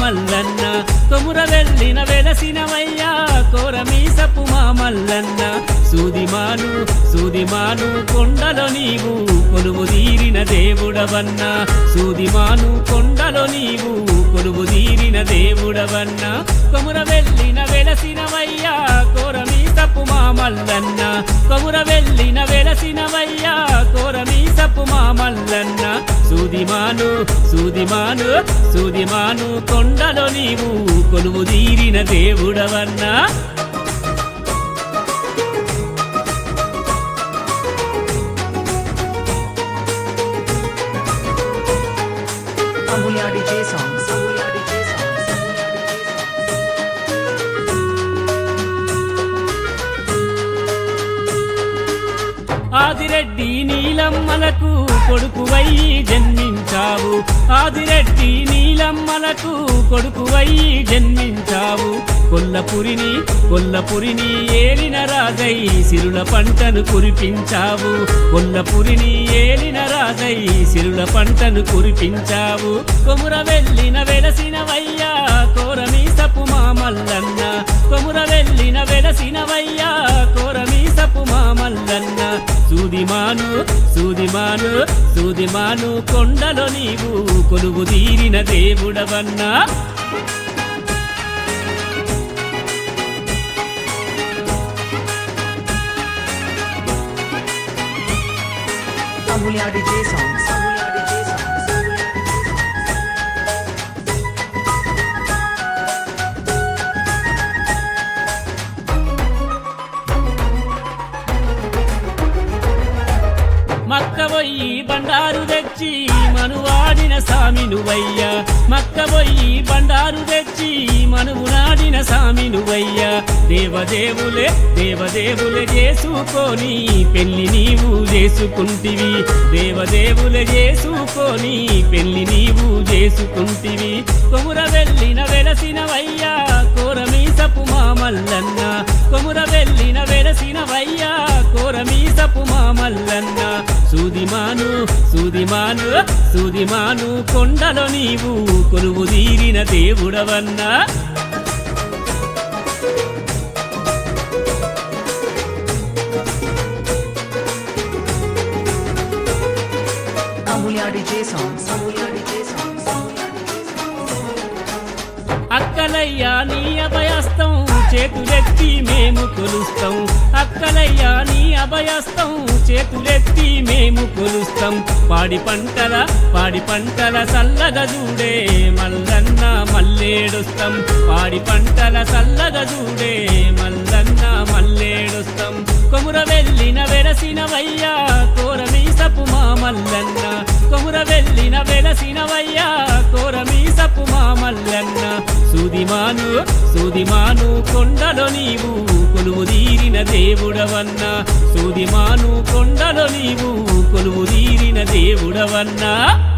మల్లన్న కొముర వెళ్ళిన వెలసినవయ్యా కోరమీసపు మా మల్లన్న సూదిమాను సూదిమాను కొండలో నీవు కొలువు తీరిన దేవుడవన్న సూదిమాను కొండలో నీవు కొలువు తీరిన దేవుడవన్న కొముర వెళ్ళిన వెలసినవయ్యా కోరమీసపు మా మల్లన్న కొముర వెళ్ళిన వెలసినవయ్యా కోరమీసపు మా మల్లన్న సూదిమాను సూదిమాను సూదిమాను కొండలో నీవు కొలువు తీరిన దేవుడవన్నా Amulya DJ songs. Amulya DJ songs. Amulya DJ songs. Adireddy నీలమ్మలకు కొడుకువై జన్మించావు Adireddy నీలమ్మలకు కొడుకువై జన్మించావు కొల్లపురిని కొల్లపురిని ఏలిన రాజై సిరుల పంటను కురిపించావు కొల్లపురిని ఏలిన రాజై సిరుల పంటను కురిపించావు కొముర వెళ్ళిన వెలసినవయ్యా కోరమీసపు మా మల్లన్న కొముర వెళ్ళిన వెలసినవయ్యా కోరమీసపు మా మల్లన్న సూదిమాను సూదిమాను సూదిమాను కొండలో నీవు కొలువు తీరిన దేవుడవన్నా Amulya DJ songs. Amulya DJ songs. Amulya DJ songs. మక్క బొయ్యి బండారు తెచ్చి మనువాడిన సామి నువ్వయ్యా మక్క బొయ్యి బండారు తెచ్చి మనువు నాడిన సామి నువ్వయ్యా దేవదేవులే దేవదేవులే చేసుకొని పెళ్లి నీవు చేసుకుంటివి దేవదేవులే చేసుకొని పెళ్లి నీవు చేసుకుంటివి కొముర వెళ్ళిన వెలసినవయ్యా కోరమీసపు మా మల్లన్న కొముర వెళ్ళిన వెలసినవయ్యా కోరమీసపు మా మల్లన్న సూదిమాను సూదిమాను సూదిమాను కొండలో నీవు కొలువు తీరిన దేవుడవన్నా Amulya DJ songs. Amulya DJ songs. Amulya DJ songs. అక్కలయ్యా నీ అభయస్తం చేతులెత్తి మేము కొలుస్తాం అక్కలయ్యా నీ అభయస్తం చేతులెత్తి మేము కొలుస్తాం పాడి పంటల పాడి పంటల చల్లగా చూడే మల్లన్న మల్లేడొస్తాం పాడి పంటల చల్లగా చూడే మల్లన్న మల్లేడొస్తాం కొముర వెళ్ళిన వెరసినవయ్యా కోరమీసపు మా మల్లన్న కొముర వెళ్ళిన వెలసినవయ్యా కోరమీసపు మా మల్లన్న సూదిమాను సూదిమాను కొండలో నీవు కొలువు తీరిన దేవుడవన్నా సూదిమాను కొండలో నీవు కొలువు తీరిన దేవుడవన్నా